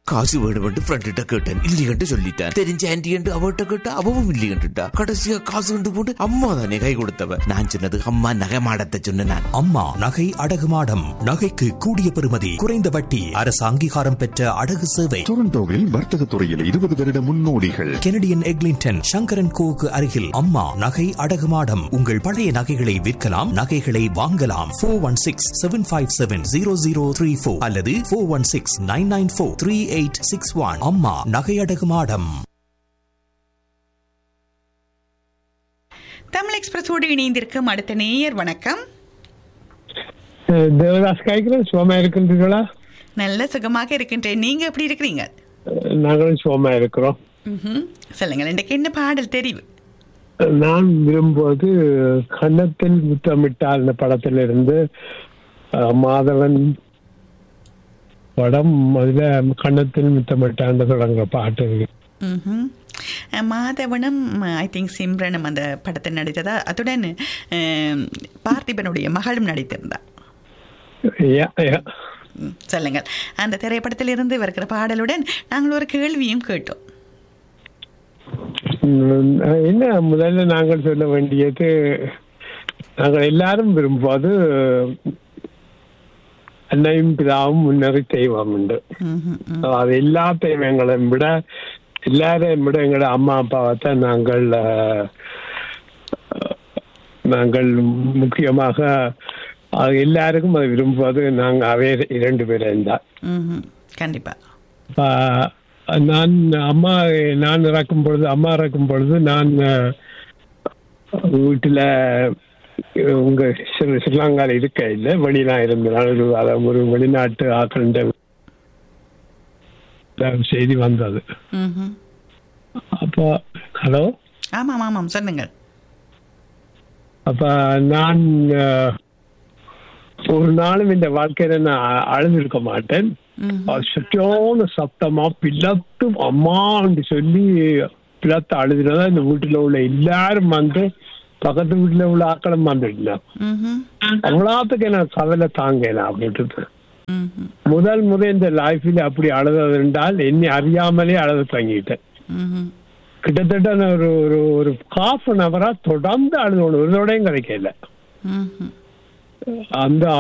காசு வேணுமென்று ஃப்ரெண்ட்ட கேட்டேன் இல்லையென்று சொல்லிட்டேன் தெரிஞ்ச ஆன்டி அவட்ட கேட்டா அவவும் இல்லையென்றுட்டா கடைசியா காசு கொண்டு போட்டு அம்மா தானே கை கொடுத்தவ நான் சொன்னது அம்மா நகைமாடத்தை சொன்ன நான் அம்மா நகை அடகு மாடம் நகைக்கு கூடிய பெறுமதி குறைந்த வட்டி அரசு அங்கீகாரம் பெற்ற அடகு சேவை டொரண்டோவில் வர்த்தக துறையில் இருபது வருட முன்னோடிகள் கெனடியன் எக்லிங்டன் சங்கரன் கோவுக்கு அருகில் அம்மா நகை அடகு மாடம் உங்கள் பழைய நகைகளை விற்கலாம் நகைகளை வாங்கலாம் four one six seven five seven zero zero three four அல்லது four one six nine nine four three eight six one அம்மா நகை அடகு மாடம் தமிழ் எக்ஸ்பிரஸோடு இணைந்திருக்கும் அடுத்த நேயர் வணக்கம் அஹ் தேவதாஸ் காய்க்கிறேன் சுகமா இருக்கின்றீர்களா நல்ல சுகமாக இருக்கின்றேன் நீங்க எப்படி இருக்கிறீங்க அஹ் நாங்களும் சுகமா இருக்கிறோம் ம்ஹும். சொல்லுங்கள் இன்றைக்கு என்ன பாடல் தெரிவு அஹ் நான் விரும்புவது கன்னத்தில் முத்தமிட்டால் இந்த படத்திலிருந்து அஹ், மாதவன் படம் அதுல கன்னத்தில் முத்தமிட்டான்னு தொடங்குற பாட்டு இருக்கு. ம்ஹும். அஹ், மாதவனும் ஐ திங்க் சிம்ரனும் அந்த படத்தில் நடித்ததா அத்துடன் அஹ், பார்த்திபனுடைய மகளும் நடித்திருந்தார் Yeah, yeah. ம், சொல்லுங்கள் அந்த திரைப்படத்திலிருந்து வருகிற பாடலுடன் நாங்கள் ஒரு கேள்வியும் கேட்டோம் உம், என்ன முதல்ல நாங்கள் சொல்ல வேண்டியது நாங்கள் எல்லாரும் விரும்புவது அன்னையும் பிதாவும் முன்னறி தெய்வம் உண்டு ம்ஹும், ம். அது எல்லா தெய்வங்களையும் விட எல்லாரையும் விட எங்களோட அம்மா அப்பாவை தான் நாங்கள் அஹ், நாங்கள் முக்கியமாக அது எல்லாருக்கும் அது விரும்புவது நாங்கள் அவே இரண்டு பேரும் தான் ம்ஹும். கண்டிப்பா ஆஹ், நான் அம்மா நான் இறக்கும் பொழுது அம்மா இறக்கும் பொழுது நான் அஹ், வீட்டுல அஹ், உங்க ஸ்ரீ- ஸ்ரீலங்கால இருக்க இல்லை வெளியெல்லாம் இருந்தேன் நான் ஒரு அதாவது ஒரு வெளிநாட்டு ஆக்கிரண்ட செய்தி வந்தது ம்ஹும். அப்போ ஹலோ ஆமாம் ஆமாம் சொல்லுங்கள் அப்ப நான் அஹ், ஒரு நாளும் இந்த வாழ்க்கையில நான் அ- அழுந்திருக்க மாட்டேன் ம்ஹும். அது சுற்றியான சத்தமா பிள்ளத்தும் அம்மான்னு சொல்லி பிள்ளத்தை அழுதுனதா இந்த வீட்டுல உள்ள எல்லாரும் வந்து பக்கத்து வீட்டுல உள்ள ஆக்களும் வந்துடலாம் ம்ஹும். அவ்வளோத்துக்கு எனக்கு கவலை தாங்கல அப்படின்றது ம்ஹும். முதல் முறை இந்த லைஃப்ல அப்படி அழுதது என்றால் என்னை அறியாமலே அழுத தங்கிட்டேன் ம்ஹும். கிட்டத்தட்ட நான் ஒரு ஒரு ஒரு ஹாஃப் அன் ஹவரா தொடர்ந்து அழுதோணும் ஒரு தோடையும் கிடைக்கல ம்ஹும். அந்த